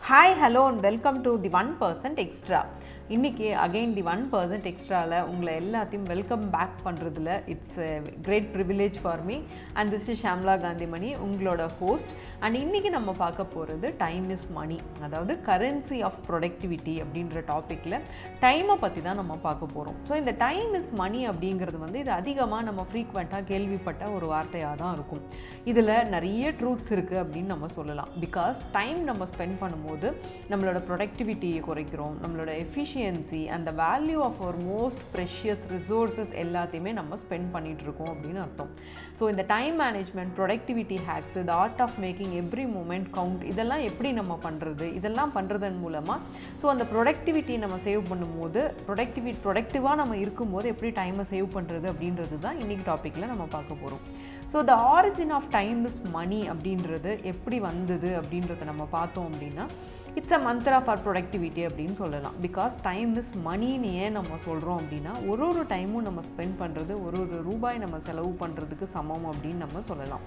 hi hello and welcome to the one percent extra இன்றைக்கி again the one percent எக்ஸ்ட்ராவில் உங்களை எல்லாத்தையும் welcome back பண்ணுறதுல it's great privilege for me and this is Shamla Kanthimani உங்களோட host and இன்றைக்கி நம்ம பார்க்க போகிறது டைம் இஸ் மணி அதாவது கரன்சி ஆஃப் ப்ரொடக்டிவிட்டி அப்படின்ற டாப்பிக்கில் டைமை பற்றி தான் நம்ம பார்க்க போகிறோம் ஸோ இந்த டைம் இஸ் மணி அப்படிங்கிறது வந்து இது அதிகமாக நம்ம ஃப்ரீக்வெண்ட்டாக கேள்விப்பட்ட ஒரு வார்த்தையாக தான் இருக்கும் இதில் நிறைய ட்ரூத்ஸ் இருக்குது அப்படின்னு நம்ம சொல்லலாம் பிகாஸ் டைம் நம்ம ஸ்பெண்ட் பண்ணும்போது நம்மளோட ப்ரொடக்டிவிட்டியை குறைக்கிறோம் நம்மளோட எஃபிஷியன்சி அந்த value of our most precious resources எல்லாத்தையுமே நம்ம ஸ்பெண்ட் பண்ணிகிட்டு இருக்கோம் அப்படின்னு அர்த்தம் ஸோ இந்த time management productivity hacks the art of making every moment count இதெல்லாம் எப்படி நம்ம பண்ணுறது இதெல்லாம் பண்ணுறதன் மூலமாக ஸோ அந்த ப்ரொடக்டிவிட்டி நம்ம சேவ் பண்ணும்போது ப்ரொடக்டிவி ப்ரொடக்டிவாக நம்ம இருக்கும்போது எப்படி டைமை சேவ் பண்ணுறது அப்படின்றது தான் இன்றைக்கி டாப்பிக்கில் நம்ம பார்க்க போகிறோம் so the origin of time is money அப்படின்றது எப்படி வந்தது அப்படின்றத நம்ம பார்த்தோம் அப்படின்னா it's a mantra for productivity அப்படின்னு சொல்லலாம் பிகாஸ் டைம் இஸ் மணின்னு ஏன் நம்ம சொல்கிறோம் அப்படின்னா ஒரு ஒரு டைமும் நம்ம ஸ்பெண்ட் பண்ணுறது ஒரு ஒரு ரூபாய் நம்ம செலவு பண்ணுறதுக்கு சமம் அப்படின்னு நம்ம சொல்லலாம்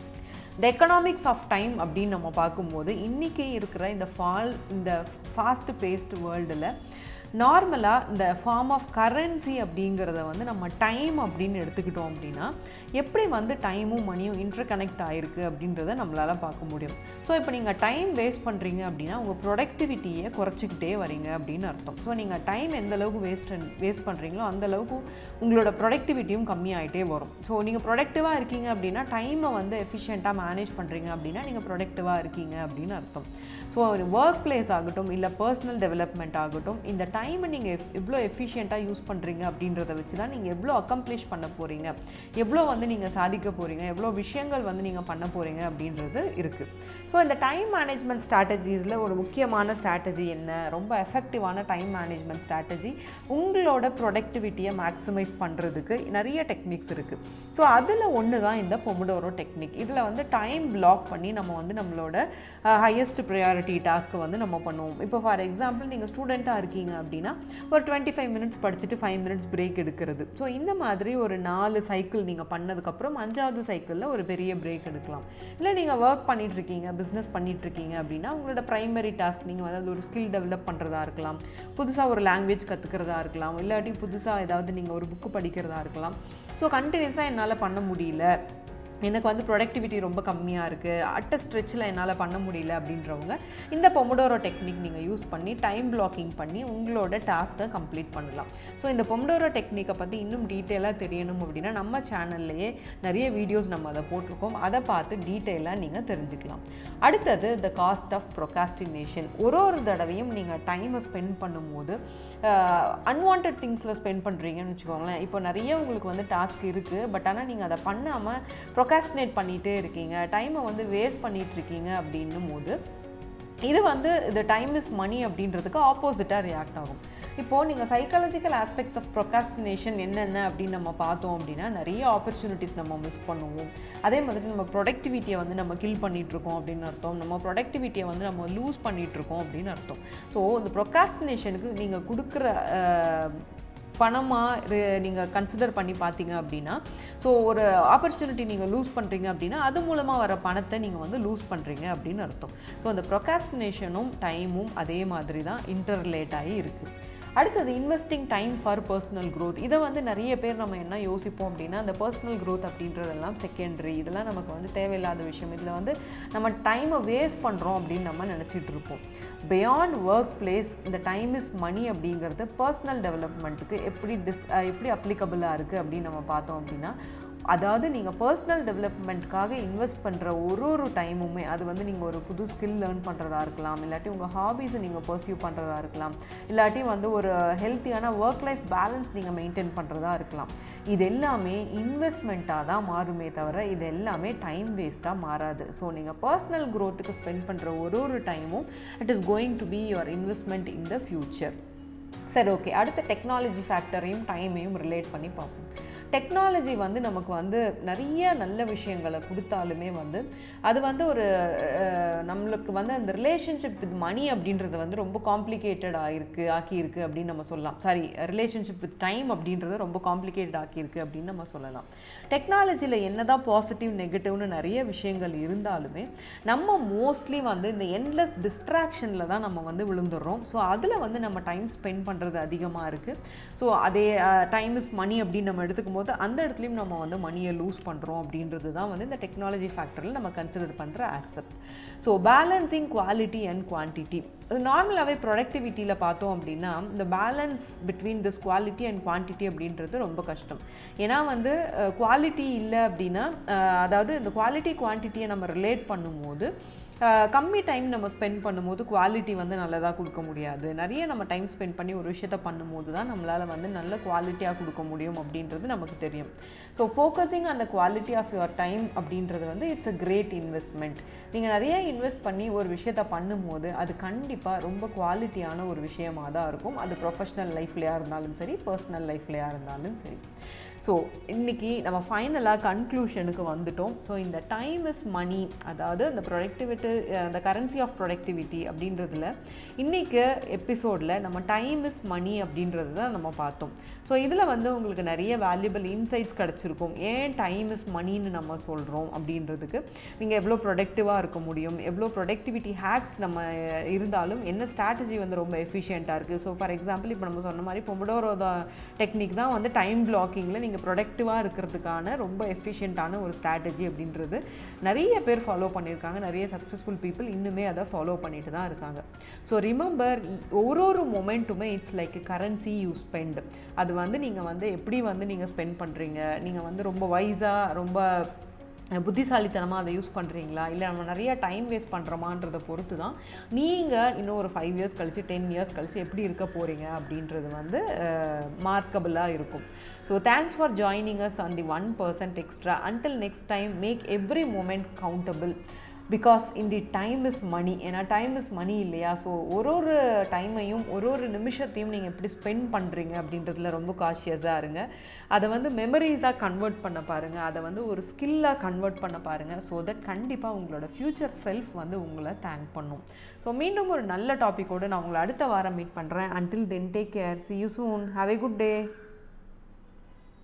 த எக்கனாமிக்ஸ் ஆஃப் டைம் அப்படின்னு நம்ம பார்க்கும்போது இன்றைக்கி இருக்கிற இந்த ஃபால் இந்த ஃபாஸ்ட் பேஸ்டு வேர்ல்டில் நார்மலாக இந்த ஃபார்ம் ஆஃப் கரன்சி அப்படிங்கிறத வந்து நம்ம டைம் அப்படின்னு எடுத்துக்கிட்டோம் அப்படின்னா எப்படி வந்து டைமும் மணியும் இன்டர் கனெக்ட் ஆகிருக்கு அப்படின்றத நம்மளால் பார்க்க முடியும் ஸோ இப்போ நீங்கள் டைம் வேஸ்ட் பண்ணுறீங்க அப்படின்னா உங்கள் ப்ரொடக்டிவிட்டியை குறைச்சிக்கிட்டே வரீங்க அப்படின்னு அர்த்தம் ஸோ நீங்கள் டைம் எந்த அளவுக்கு வேஸ்ட் வேஸ்ட் பண்ணுறீங்களோ அந்த அளவுக்கு உங்களோட ப்ரொடக்டிவிட்டியும் கம்மியாகிட்டே வரும் ஸோ நீங்கள் ப்ரொடக்டிவாக இருக்கீங்க அப்படின்னா டைமை வந்து எஃபிஷியண்ட்டாக மேனேஜ் பண்ணுறீங்க அப்படின்னா நீங்கள் ப்ரொடக்டிவாக இருக்கீங்க அப்படின்னு அர்த்தம் ஸோ ஒரு ஒர்க் பிளேஸ் ஆகட்டும் இல்லை பர்சனல் டெவலப்மெண்ட் ஆகட்டும் இந்த டைமை நீங்கள் எஃப் எவ்வளோ எஃபிஷியண்ட்டாக யூஸ் பண்ணுறீங்க அப்படின்றத வச்சு தான் நீங்கள் எவ்வளோ அக்கம்ப்ளிஷ் பண்ண போகிறீங்க எவ்வளோ வந்து நீங்கள் சாதிக்க போகிறீங்க எவ்வளோ விஷயங்கள் வந்து நீங்கள் பண்ண போகிறீங்க அப்படின்றது இருக்குது ஸோ இந்த டைம் மேனேஜ்மெண்ட் ஸ்ட்ராட்டஜிஸில் ஒரு முக்கியமான ஸ்ட்ராட்டஜி என்ன ரொம்ப எஃபெக்டிவான டைம் மேனேஜ்மெண்ட் ஸ்ட்ராட்டஜி உங்களோட ப்ரொடக்டிவிட்டியை மேக்ஸிமைஸ் பண்ணுறதுக்கு நிறைய டெக்னிக்ஸ் இருக்குது ஸோ அதில் ஒன்று தான் இந்த பொமுடோரோ டெக்னிக் இதில் வந்து டைம் பிளாக் பண்ணி நம்ம வந்து நம்மளோட ஹையஸ்ட் ப்ரையாரிட்டி டாஸ்க்கை வந்து நம்ம பண்ணுவோம் இப்போ ஃபார் எக்ஸாம்பிள் நீங்கள் ஸ்டூடெண்ட்டாக இருக்கீங்க அப்படின்னா ஒரு டுவெண்ட்டி ஃபைவ் மினிட்ஸ் படிச்சுட்டு ஃபைவ் மினிட்ஸ் பிரேக் எடுக்கிறது ஸோ இந்த மாதிரி ஒரு நாலு சைக்கிள் நீங்கள் பண்ணதுக்கப்புறம் அஞ்சாவது சைக்கிளில் ஒரு பெரிய பிரேக் எடுக்கலாம் இல்லை நீங்கள் ஒர்க் பண்ணிகிட்ருக்கீங்க பிஸ்னஸ் பண்ணிகிட்ருக்கீங்க அப்படின்னா உங்களோட ப்ரைமரி டாஸ்க் நீங்கள் அதாவது ஒரு ஸ்கில் டெவலப் பண்ணுறதா இருக்கலாம் புதுசாக ஒரு லாங்குவேஜ் கற்றுக்கிறதா இருக்கலாம் இல்லாட்டி புதுசாக ஏதாவது நீங்கள் ஒரு புக்கு படிக்கிறதா இருக்கலாம் ஸோ கண்டினியூஸாக என்னால் பண்ண முடியல எனக்கு வந்து ப்ரொடக்டிவிட்டி ரொம்ப கம்மியாக இருக்குது அட்ட ஸ்ட்ரெச்சில் என்னால் பண்ண முடியல அப்படின்றவங்க இந்த பொமடோரோ டெக்னிக் நீங்கள் யூஸ் பண்ணி டைம் பிளாக்கிங் பண்ணி உங்களோட டாஸ்க்கை கம்ப்ளீட் பண்ணலாம் ஸோ இந்த பொமடோரோ டெக்னிக்கை பற்றி இன்னும் டீட்டெயிலாக தெரியணும் அப்படின்னா நம்ம சேனல்லையே நிறைய வீடியோஸ் நம்ம அதை போட்டிருக்கோம் அதை பார்த்து டீட்டெயிலாக நீங்கள் தெரிஞ்சுக்கலாம் அடுத்தது த காஸ்ட் ஆஃப் ப்ரொகாஸ்டினேஷன் ஒரு ஒரு தடவையும் நீங்கள் டைமை ஸ்பெண்ட் பண்ணும்போது அன்வான்ட் திங்ஸில் ஸ்பெண்ட் பண்ணுறீங்கன்னு வச்சுக்கோங்களேன் இப்போ நிறைய உங்களுக்கு வந்து டாஸ்க் இருக்குது பட் ஆனால் நீங்கள் அதை பண்ணாமல் ப்ரொகாஸ்டினேட் பண்ணிகிட்டே இருக்கீங்க டைமை வந்து வேஸ்ட் பண்ணிகிட்டு இருக்கீங்க அப்படின்னும் போது இது வந்து இந்த டைம் இஸ் மணி அப்படின்றதுக்கு ஆப்போசிட்டாக ரியாக்ட் ஆகும் இப்போது நீங்கள் சைக்காலஜிக்கல் ஆஸ்பெக்ட்ஸ் ஆஃப் ப்ரொகாஸ்டினேஷன் என்னென்ன அப்படின்னு நம்ம பார்த்தோம் அப்படின்னா நிறைய ஆப்பர்ச்சுனிட்டிஸ் நம்ம மிஸ் பண்ணுவோம் அதே மாதிரி நம்ம ப்ரொடக்டிவிட்டியை வந்து நம்ம கில் பண்ணிகிட்ருக்கோம் அப்படின்னு அர்த்தம் நம்ம ப்ரொடக்டிவிட்டியை வந்து நம்ம லூஸ் பண்ணிகிட்ருக்கோம் அப்படின்னு அர்த்தம் ஸோ இந்த ப்ரொகாஸ்டினேஷனுக்கு நீங்கள் கொடுக்குற பணமாக நீங்கள் கன்சிடர் பண்ணி பார்த்தீங்க அப்படின்னா ஸோ ஒரு ஆப்பர்ச்சுனிட்டி நீங்கள் லூஸ் பண்ணுறீங்க அப்படின்னா அது மூலமாக வர பணத்தை நீங்கள் வந்து லூஸ் பண்ணுறீங்க அப்படின்னு அர்த்தம் ஸோ அந்த ப்ரொகாஸ்டினேஷனும் டைமும் அதே மாதிரி தான் இன்டர்லேட் ஆகி இருக்குது அடுத்தது investing time for personal growth இதை வந்து நிறைய பேர் நம்ம என்ன யோசிப்போம் அப்படின்னா அந்த பர்சனல் க்ரோத் அப்படின்றதெல்லாம் செகண்டரி இதெல்லாம் நமக்கு வந்து தேவையில்லாத விஷயம் இதில் வந்து நம்ம டைமை வேஸ்ட் பண்ணுறோம் அப்படின்னு நம்ம நினச்சிட்டு இருப்போம் பியாண்ட் ஒர்க் பிளேஸ் இந்த டைம் இஸ் மணி அப்படிங்கிறது பர்சனல் டெவலப்மெண்ட்டுக்கு எப்படி டிஸ் எப்படி அப்ளிகபிளாக இருக்குது அப்படின்னு நம்ம பார்த்தோம் அப்படின்னா அதாவது நீங்கள் பர்சனல் டெவலப்மெண்ட்காக இன்வெஸ்ட் பண்ணுற ஒரு ஒரு டைமுமே அது வந்து நீங்கள் ஒரு புது ஸ்கில் லேர்ன் பண்ணுறதா இருக்கலாம் இல்லாட்டி உங்கள் ஹாபீஸை நீங்கள் பர்சியூ பண்ணுறதா இருக்கலாம் இல்லாட்டி வந்து ஒரு ஹெல்த்தியான ஒர்க் லைஃப் பேலன்ஸ் நீங்கள் மெயின்டைன் பண்ணுறதா இருக்கலாம் இது எல்லாமே இன்வெஸ்ட்மெண்ட்டாக தான் மாறுமே தவிர இது எல்லாமே டைம் வேஸ்ட்டாக மாறாது ஸோ நீங்கள் பர்சனல் க்ரோத்துக்கு ஸ்பெண்ட் பண்ணுற ஒரு ஒரு டைமும் it is going to be your investment in the future சரி ஓகே அடுத்த டெக்னாலஜி ஃபேக்டரையும் டைமையும் ரிலேட் பண்ணி பார்ப்போம் டெக்னாலஜி வந்து நமக்கு வந்து நிறைய நல்ல விஷயங்களை கொடுத்தாலுமே வந்து அது வந்து ஒரு அஹ், நம்மளுக்கு வந்து அந்த ரிலேஷன்ஷிப் வித் மணி அப்படின்றது வந்து ரொம்ப காம்ப்ளிகேட்டட் ஆயிருக்கு ஆக்கியிருக்கு அப்படின்னு நம்ம சொல்லலாம் சாரி ரிலேஷன்ஷிப் வித் டைம் அப்படின்றது ரொம்ப காம்ப்ளிகேட்டட் ஆக்கியிருக்கு அப்படின்னு நம்ம சொல்லலாம் டெக்னாலஜியில் என்னதான் பாசிட்டிவ் நெகட்டிவ்னு நிறைய விஷயங்கள் இருந்தாலுமே நம்ம மோஸ்ட்லி வந்து இந்த என்லெஸ் டிஸ்ட்ராக்ஷனில் தான் நம்ம வந்து விழுந்துடுறோம் ஸோ அதில் வந்து நம்ம டைம் ஸ்பெண்ட் பண்ணுறது அதிகமாக இருக்குது ஸோ அதே டைம் இஸ் மணி அப்படின்னு நம்ம எடுத்துக்கும் போது அந்த இடத்துலையும் நம்ம வந்து மணியை லூஸ் பண்ணுறோம் அப்படின்றது தான் வந்து இந்த டெக்னாலஜி ஃபேக்டரில் நம்ம கன்சிடர் பண்ணுற accept so balancing quality and quantity அது நார்மலாகவே ப்ரொடக்டிவிட்டியில் பார்த்தோம் அப்படின்னா இந்த balance between this quality and quantity அப்படின்றது ரொம்ப கஷ்டம் ஏன்னா வந்து குவாலிட்டி இல்லை அப்படின்னா அஹ், அதாவது இந்த குவாலிட்டி குவான்டிட்டியை நம்ம ரிலேட் பண்ணும்போது அஹ், கம்மி டைம் நம்ம ஸ்பெண்ட் பண்ணும்போது குவாலிட்டி வந்து நல்லதாக கொடுக்க முடியாது நிறைய நம்ம டைம் ஸ்பெண்ட் பண்ணி ஒரு விஷயத்த பண்ணும்போது தான் நம்மளால் வந்து நல்ல குவாலிட்டியாக கொடுக்க முடியும் அப்படின்றது நமக்கு தெரியும் ஸோ ஃபோக்கஸிங் அந்த குவாலிட்டி ஆஃப் யுவர் டைம் அப்படின்றது வந்து இட்ஸ் அ கிரேட் இன்வெஸ்ட்மெண்ட் நீங்கள் நிறைய இன்வெஸ்ட் பண்ணி ஒரு விஷயத்த பண்ணும்போது அது கண்டிப்பாக ரொம்ப குவாலிட்டியான ஒரு விஷயமாக தான் இருக்கும் அது ப்ரொஃபஷ்னல் லைஃப்லையாக இருந்தாலும் சரி பர்சனல் லைஃப்லையாக இருந்தாலும் சரி ஸோ இன்னைக்கு நம்ம ஃபைனலாக கன்க்ளூஷனுக்கு வந்துட்டோம் ஸோ இந்த டைம் இஸ் மணி அதாவது அந்த ப்ரொடக்டிவிட்டி அந்த கரன்சி ஆஃப் ப்ரொடக்டிவிட்டி அப்படின்றதுல இன்றைக்கு எபிசோடில் நம்ம டைம் இஸ் மணி அப்படின்றது தான் நம்ம பார்த்தோம் ஸோ இதில் வந்து உங்களுக்கு நிறைய வேல்யூபிள் இன்சைட்ஸ் கிடச்சிருக்கும் ஏன் டைம் இஸ் மணின்னு நம்ம சொல்கிறோம் அப்படின்றதுக்கு நீங்கள் எவ்வளோ ப்ரொடக்டிவாக இருக்க முடியும் எவ்வளோ ப்ரொடக்டிவிட்டி ஹேக்ஸ் நம்ம இருந்தாலும் என்ன ஸ்ட்ராட்டஜி வந்து ரொம்ப எஃபிஷியண்ட்டாக இருக்குது ஸோ ஃபார் எக்ஸாம்பிள் இப்போ நம்ம சொன்ன மாதிரி பொமடோரோ டெக்னிக் தான் வந்து டைம் பிளாக்கிங்கில் நீங்கள் ப்ரொடக்டிவாக இருக்கிறதுக்கான ரொம்ப எஃபிஷியண்ட்டான ஒரு ஸ்ட்ராட்டஜி அப்படின்றது நிறைய பேர் ஃபாலோ பண்ணியிருக்காங்க நிறைய சக்ஸஸ்ஃபுல் பீப்புள் இன்னுமே அதை ஃபாலோ பண்ணிட்டு தான் இருக்காங்க ஸோ ரிமெம்பர் ஒரு ஒரு மொமெண்ட்டுமே it's like currency you spend அது வந்து நீங்கள் வந்து எப்படி வந்து நீங்கள் ஸ்பெண்ட் பண்ணுறீங்க நீங்கள் வந்து ரொம்ப வைஸாக ரொம்ப புத்திசாலித்தனமாக அதை யூஸ் பண்ணுறீங்களா இல்லை நம்ம நிறைய டைம் வேஸ்ட் பண்ணுறோமான்றதை பொறுத்து தான் நீங்கள் இன்னும் ஒரு ஃபைவ் இயர்ஸ் கழிச்சு டென் இயர்ஸ் கழிச்சு எப்படி இருக்க போகிறீங்க அப்படின்றது வந்து மார்க்கபிளாக இருக்கும் so thanks for joining us on the one percent extra until next time make every moment countable because in the time is money ஏன்னா டைம் இஸ் மணி இல்லையா ஸோ ஒரு ஒரு டைமையும் ஒரு ஒரு நிமிஷத்தையும் நீங்கள் எப்படி ஸ்பெண்ட் பண்ணுறீங்க அப்படின்றதுல ரொம்ப காஷியஸாக இருங்க அதை வந்து மெமரிஸாக கன்வெர்ட் பண்ண பாருங்கள் அதை வந்து ஒரு ஸ்கில்லாக கன்வெர்ட் பண்ண பாருங்கள் ஸோ தட் கண்டிப்பாக உங்களோட ஃப்யூச்சர் செல்ஃப் வந்து உங்களை தேங்க் பண்ணும் ஸோ மீண்டும் ஒரு நல்ல டாப்பிக்கோடு நான் உங்களை அடுத்த வாரம் மீட் பண்ணுறேன் until then take care see you soon have a good day